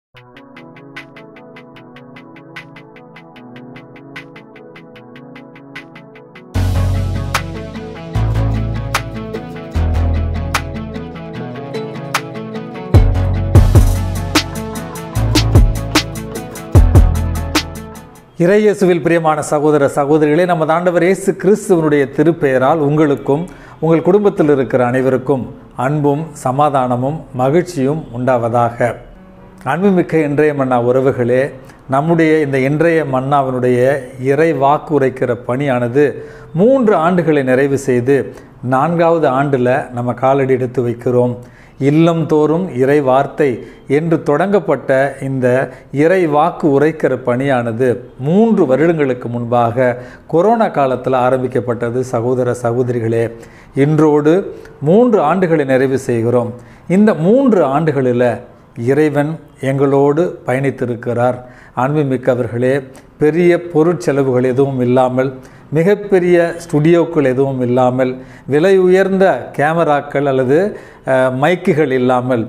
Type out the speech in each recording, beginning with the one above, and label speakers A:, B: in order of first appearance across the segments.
A: இறையேசுவில் பிரியமான சகோதர சகோதரிகளே நமது ஆண்டவர் இயேசு கிறிஸ்துவனுடைய திருப்பெயரால் உங்களுக்கும் உங்கள் குடும்பத்தில் இருக்கிற அனைவருக்கும் அன்பும் சமாதானமும் மகிழ்ச்சியும் உண்டாவதாக அன்புமிக்க இன்றைய மன்னா உறவுகளே நம்முடைய இந்த இன்றைய மன்னாவினுடைய இறை வாக்கு உரைக்கிற பணியானது மூன்று ஆண்டுகளை நிறைவு செய்து நான்காவது ஆண்டில் நம்ம காலடி எடுத்து வைக்கிறோம் இல்லம் தோறும் இறை வார்த்தை என்று தொடங்கப்பட்ட இந்த இறை வாக்கு உரைக்கிற பணியானது மூன்று வருடங்களுக்கு முன்பாக கொரோனா காலத்தில் ஆரம்பிக்கப்பட்டது சகோதர சகோதரிகளே இன்றோடு மூன்று ஆண்டுகளை நிறைவு செய்கிறோம் இந்த மூன்று ஆண்டுகளில் இறைவன் எங்களோடு பயணித்திருக்கிறார் அன்புமிக்கவர்களே பெரிய பொருட்செலவுகள் எதுவும் இல்லாமல் மிகப்பெரிய ஸ்டுடியோக்கள் எதுவும் இல்லாமல் விலை உயர்ந்த கேமராக்கள் அல்லது அஹ், மைக்குகள் இல்லாமல்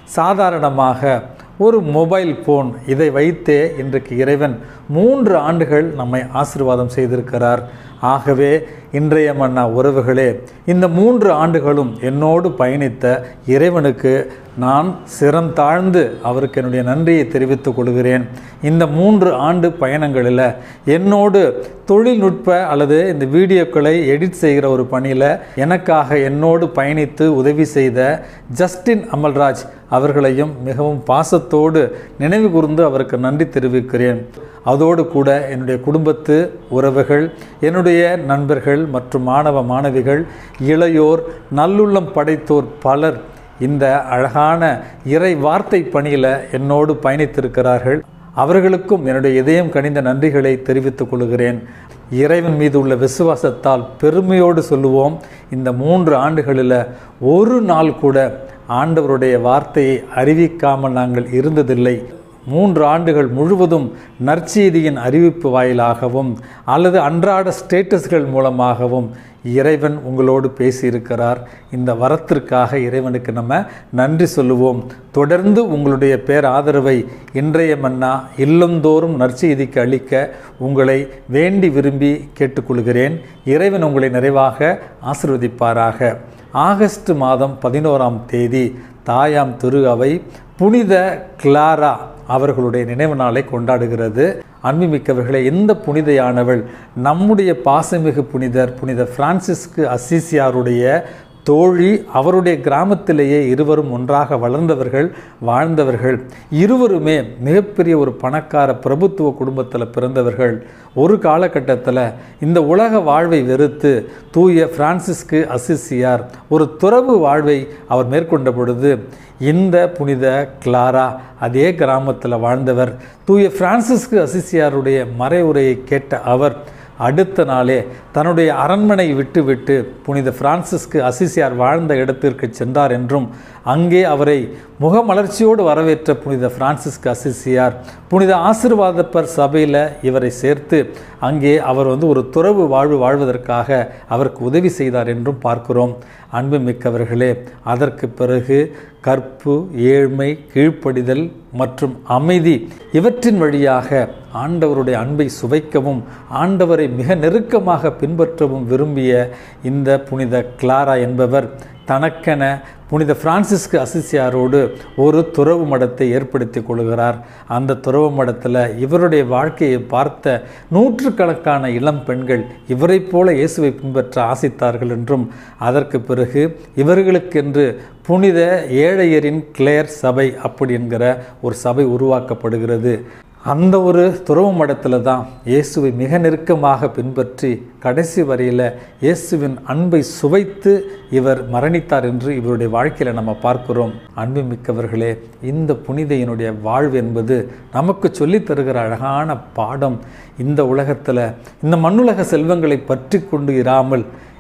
A: சாதாரணமாக ஒரு மொபைல் ஃபோன் இதை வைத்தே இன்றைக்கு இறைவன் மூன்று ஆண்டுகள் நம்மை ஆசீர்வாதம் செய்திருக்கிறார் ஆகவே இன்றைய மன்னா உறவுகளே இந்த மூன்று ஆண்டுகளும் என்னோடு பயணித்த இறைவனுக்கு நான் சிரம் தாழ்ந்து அவருக்கு என்னுடைய நன்றியை தெரிவித்துக் கொள்கிறேன் இந்த மூன்று ஆண்டு பயணங்களில் என்னோடு தொழில்நுட்ப அல்லது இந்த வீடியோக்களை எடிட் செய்கிற ஒரு பணியில் எனக்காக என்னோடு பயணித்து உதவி செய்த ஜஸ்டின் அமல்ராஜ் அவர்களையும் மிகவும் பாசத்தோடு நினைவு கூர்ந்து அவருக்கு நன்றி தெரிவிக்கிறேன் அதோடு கூட என்னுடைய குடும்பத்து உறவுகள் என்னுடைய நண்பர்கள் மற்றும் மாணவ மாணவிகள் இளையோர் நல்லுள்ளம் படைத்தோர் பலர் இந்த அழகான இறை வார்த்தை பணியில் என்னோடு பயணித்திருக்கிறார்கள் அவர்களுக்கும் என்னுடைய இதயம் கனிந்த நன்றிகளை தெரிவித்துக் கொள்கிறேன் இறைவன் மீது உள்ள விசுவாசத்தால் பெருமையோடு சொல்லுவோம் இந்த மூன்று ஆண்டுகளில் ஒரு நாள் கூட ஆண்டவருடைய வார்த்தையை அறிவிக்காமல் நாங்கள் இருந்ததில்லை மூன்று ஆண்டுகள் முழுவதும் நற்செய்தியின் அறிவிப்பு வாயிலாகவும் அல்லது அன்றாட ஸ்டேட்டஸ்கள் மூலமாகவும் இறைவன் உங்களோடு பேசியிருக்கிறார் இந்த வரத்திற்காக இறைவனுக்கு நம்ம நன்றி சொல்லுவோம் தொடர்ந்து உங்களுடைய பேர் ஆதரவை இன்றைய மன்னா இல்லந்தோறும் நற்செய்திக்கு அளிக்க உங்களை வேண்டி விரும்பி கேட்டுக்கொள்கிறேன் இறைவன் உங்களை நிறைவாக ஆசிர்வதிப்பாராக ஆகஸ்ட் மாதம் பதினோராம் தேதி தாயாம் திரு அவை புனித கிளாரா அவர்களுடைய நினைவு நாளை கொண்டாடுகிறது அன்புமிக்கவர்களே இந்த புனிதையானவள் நம்முடைய பாசமிகு புனிதர் புனித பிரான்சிஸ்கு அசிசியாருடைய தோழி அவருடைய கிராமத்திலேயே இருவரும் ஒன்றாக வளர்ந்தவர்கள் வாழ்ந்தவர்கள் இருவருமே மிகப்பெரிய ஒரு பணக்கார பிரபுத்துவ குடும்பத்தில் பிறந்தவர்கள் ஒரு காலகட்டத்தில் இந்த உலக வாழ்வை வெறுத்து தூய பிரான்சிஸ்கு அசிசியார் ஒரு துறவு வாழ்வை அவர் மேற்கொண்ட பொழுது இந்த புனித கிளாரா அதே கிராமத்தில் வாழ்ந்தவர் தூய பிரான்சிஸ்கு அசிசியாருடைய மறைவுரையை கேட்ட அவர் அடுத்த நாளே தன்னுடைய அரண்மனை விட்டுவிட்டு புனித பிரான்சிஸ்கு அசிசியார் வாழ்ந்த இடத்திற்கு சென்றார் என்றும் அங்கே அவரை முகமலர்ச்சியோடு வரவேற்ற புனித பிரான்சிஸ்கு அசிசியார் புனித ஆசிர்வாதப்பர் சபையில் இவரை சேர்த்து அங்கே அவர் வந்து ஒரு துறவு வாழ்வு வாழ்வதற்காக அவருக்கு உதவி செய்தார் என்றும் பார்க்கிறோம் அன்பு மிக்கவர்களே அதற்கு பிறகு கற்பு ஏழ்மை கீழ்ப்படிதல் மற்றும் அமைதி இவற்றின் வழியாக ஆண்டவருடைய அன்பை சுவைக்கவும் ஆண்டவரை மிக நெருக்கமாக பின்பற்றவும் விரும்பிய இந்த புனித கிளாரா என்பவர் தனக்கென புனித பிரான்சிஸ்கு அசிசியாரோடு ஒரு துறவு மடத்தை ஏற்படுத்தி கொள்கிறார் அந்த துறவு மடத்தில் இவருடைய வாழ்க்கையை பார்த்த நூற்றுக்கணக்கான இளம் பெண்கள் இவரைப் போல இயேசுவை பின்பற்ற ஆசித்தார்கள் என்றும் அதற்கு பிறகு இவர்களுக்கென்று புனித ஏழையரின் கிளேர் சபை அப்படி என்கிற ஒரு சபை உருவாக்கப்படுகிறது அந்த ஒரு துறவு மடத்தில் தான் இயேசுவை மிக நெருக்கமாக பின்பற்றி கடைசி வரையில் இயேசுவின் அன்பை சுவைத்து இவர் மரணித்தார் என்று இவருடைய வாழ்க்கையில் நம்ம பார்க்கிறோம் அன்பு மிக்கவர்களே இந்த புனிதையினுடைய வாழ்வு என்பது நமக்கு சொல்லித் தருகிற அழகான பாடம் இந்த உலகத்தில் இந்த மண்ணுலக செல்வங்களை பற்றி கொண்டு இராமல்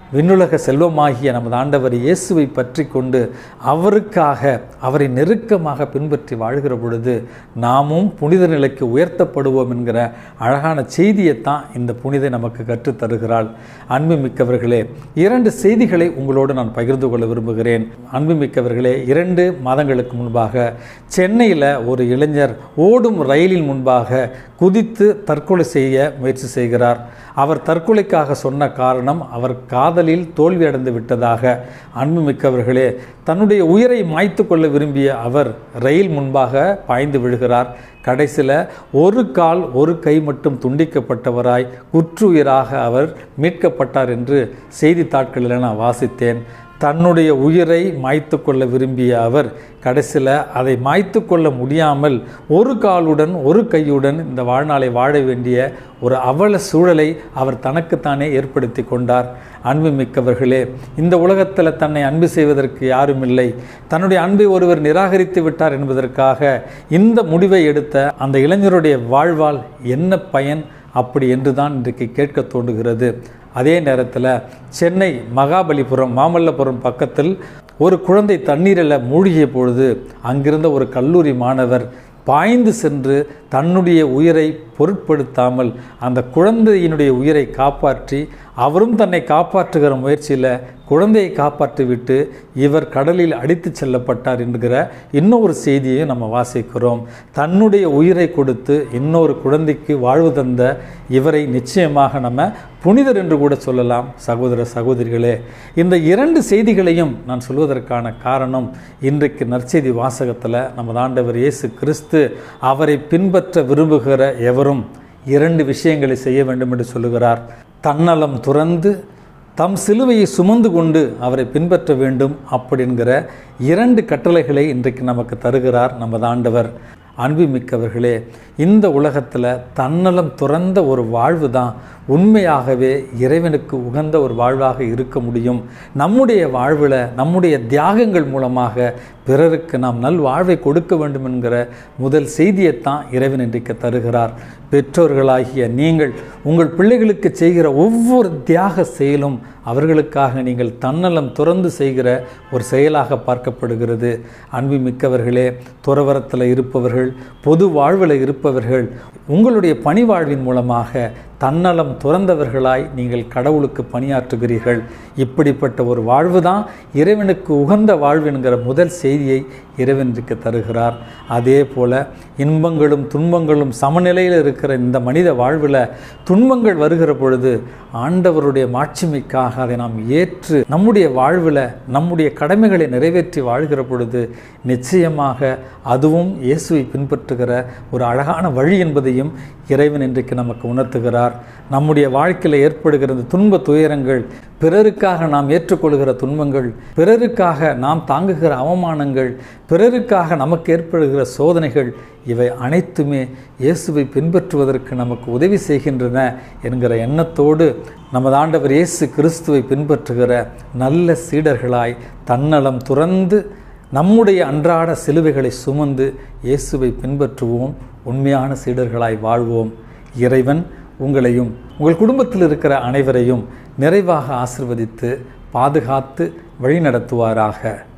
A: விண்ணுலக செல்வமாகிய நமது ஆண்டவர் இயேசுவை பற்றி கொண்டு அவருக்காக அவரை நெருக்கமாக பின்பற்றி வாழ்கிற பொழுது நாமும் புனித நிலைக்கு உயர்த்தப்படுவோம் என்கிற அழகான செய்தியைத்தான் இந்த புனிதை நமக்கு கற்றுத் தருகிறாள் அன்புமிக்கவர்களே இரண்டு செய்திகளை உங்களோடு நான் பகிர்ந்து கொள்ள விரும்புகிறேன் அன்புமிக்கவர்களே இரண்டு மாதங்களுக்கு முன்பாக சென்னையில் ஒரு இளைஞர் ஓடும் ரயிலின் முன்பாக குதித்து தற்கொலை செய்ய முயற்சி செய்கிறார் அவர் தற்கொலைக்காக சொன்ன காரணம் அவர் காதலில் தோல்வி அடைந்து விட்டதாக அன்புமிக்கவர்களே தன்னுடைய உயிரை மாய்த்து கொள்ள விரும்பிய அவர் ரயில் முன்பாக பாய்ந்து விழுகிறார் கடைசியில் ஒரு கால் ஒரு கை மட்டும் துண்டிக்கப்பட்டவராய் குற்றுயிராக அவர் மீட்கப்பட்டார் என்று செய்தித்தாட்களில் நான் வாசித்தேன் தன்னுடைய உயிரை மாய்த்து கொள்ள விரும்பிய அவர் கடைசியில் அதை மாய்த்து கொள்ள முடியாமல் ஒரு காலுடன் ஒரு கையுடன் இந்த வாழ்நாளை வாழ வேண்டிய ஒரு அவல சூழலை அவர் தனக்குத்தானே ஏற்படுத்தி கொண்டார் அன்பு மிக்கவர்களே இந்த உலகத்தில் தன்னை அன்பு செய்வதற்கு யாரும் இல்லை தன்னுடைய அன்பை ஒருவர் நிராகரித்து விட்டார் என்பதற்காக இந்த முடிவை எடுத்த அந்த இளைஞருடைய வாழ்வால் என்ன பயன் அப்படி என்று தான் இன்றைக்கு கேட்க தோன்றுகிறது அதே நேரத்தில் சென்னை மகாபலிபுரம் மாமல்லபுரம் பக்கத்தில் ஒரு குழந்தை தண்ணீரில் மூழ்கிய பொழுது அங்கிருந்த ஒரு கல்லூரி மாணவர் பாய்ந்து சென்று தன்னுடைய உயிரை பொருட்படுத்தாமல் அந்த குழந்தையினுடைய உயிரை காப்பாற்றி அவரும் தன்னை காப்பாற்றுகிற முயற்சியில் குழந்தையை காப்பாற்றிவிட்டு இவர் கடலில் அடித்து செல்லப்பட்டார் என்கிற இன்னொரு செய்தியையும் நம்ம வாசிக்கிறோம் தன்னுடைய உயிரை கொடுத்து இன்னொரு குழந்தைக்கு வாழ்வு தந்த இவரை நிச்சயமாக நம்ம புனிதர் என்று கூட சொல்லலாம் சகோதர சகோதரிகளே இந்த இரண்டு செய்திகளையும் நான் சொல்வதற்கான காரணம் இன்றைக்கு நற்செய்தி வாசகத்தில் நமது ஆண்டவர் இயேசு கிறிஸ்து அவரை பின்பற்ற விரும்புகிற எவரும் இரண்டு விஷயங்களை செய்ய வேண்டும் என்று சொல்லுகிறார் தன்னலம் துறந்து தம் சிலுவையை சுமந்து கொண்டு அவரை பின்பற்ற வேண்டும் அப்படிங்கிற இரண்டு கட்டளைகளை இன்றைக்கு நமக்கு தருகிறார் நமது ஆண்டவர் அன்புமிக்கவர்களே இந்த உலகத்தில் தன்னலம் துறந்த ஒரு வாழ்வு தான் உண்மையாகவே இறைவனுக்கு உகந்த ஒரு வாழ்வாக இருக்க முடியும் நம்முடைய வாழ்வில் நம்முடைய தியாகங்கள் மூலமாக பிறருக்கு நாம் நல் வாழ்வை கொடுக்க வேண்டும் என்கிற முதல் செய்தியைத்தான் இறைவன் இன்றைக்கு தருகிறார் பெற்றோர்களாகிய நீங்கள் உங்கள் பிள்ளைகளுக்கு செய்கிற ஒவ்வொரு தியாக செயலும் அவர்களுக்காக நீங்கள் தன்னலம் துறந்து செய்கிற ஒரு செயலாக பார்க்கப்படுகிறது அன்பு மிக்கவர்களே துறவரத்தில் இருப்பவர்கள் பொது வாழ்வில் இருப்பவர்கள் உங்களுடைய பணி வாழ்வின் மூலமாக தன்னலம் துறந்தவர்களாய் நீங்கள் கடவுளுக்கு பணியாற்றுகிறீர்கள் இப்படிப்பட்ட ஒரு வாழ்வு தான் இறைவனுக்கு உகந்த வாழ்வு என்கிற முதல் செய்தியை இறைவனுக்கு தருகிறார் அதே போல இன்பங்களும் துன்பங்களும் சமநிலையில் இருக்கிற இந்த மனித வாழ்வில் துன்பங்கள் வருகிற பொழுது ஆண்டவருடைய மாட்சிமைக்காக அதை நாம் ஏற்று நம்முடைய வாழ்வில் நம்முடைய கடமைகளை நிறைவேற்றி வாழ்கிற பொழுது நிச்சயமாக அதுவும் இயேசுவை பின்பற்றுகிற ஒரு அழகான வழி என்பதையும் இறைவன் இன்றைக்கு நமக்கு உணர்த்துகிறார் நம்முடைய வாழ்க்கையில் ஏற்படுகிற இந்த துன்ப துயரங்கள் பிறருக்காக நாம் ஏற்றுக்கொள்கிற துன்பங்கள் பிறருக்காக நாம் தாங்குகிற அவமானங்கள் பிறருக்காக நமக்கு ஏற்படுகிற சோதனைகள் இவை அனைத்துமே இயேசுவை பின்பற்றுவதற்கு நமக்கு உதவி செய்கின்றன என்கிற எண்ணத்தோடு நமது ஆண்டவர் இயேசு கிறிஸ்துவை பின்பற்றுகிற நல்ல சீடர்களாய் தன்னலம் துறந்து நம்முடைய அன்றாட சிலுவைகளை சுமந்து இயேசுவை பின்பற்றுவோம் உண்மையான சீடர்களாய் வாழ்வோம் இறைவன் உங்களையும் உங்கள் குடும்பத்தில் இருக்கிற அனைவரையும் நிறைவாக ஆசிர்வதித்து பாதுகாத்து வழிநடத்துவாராக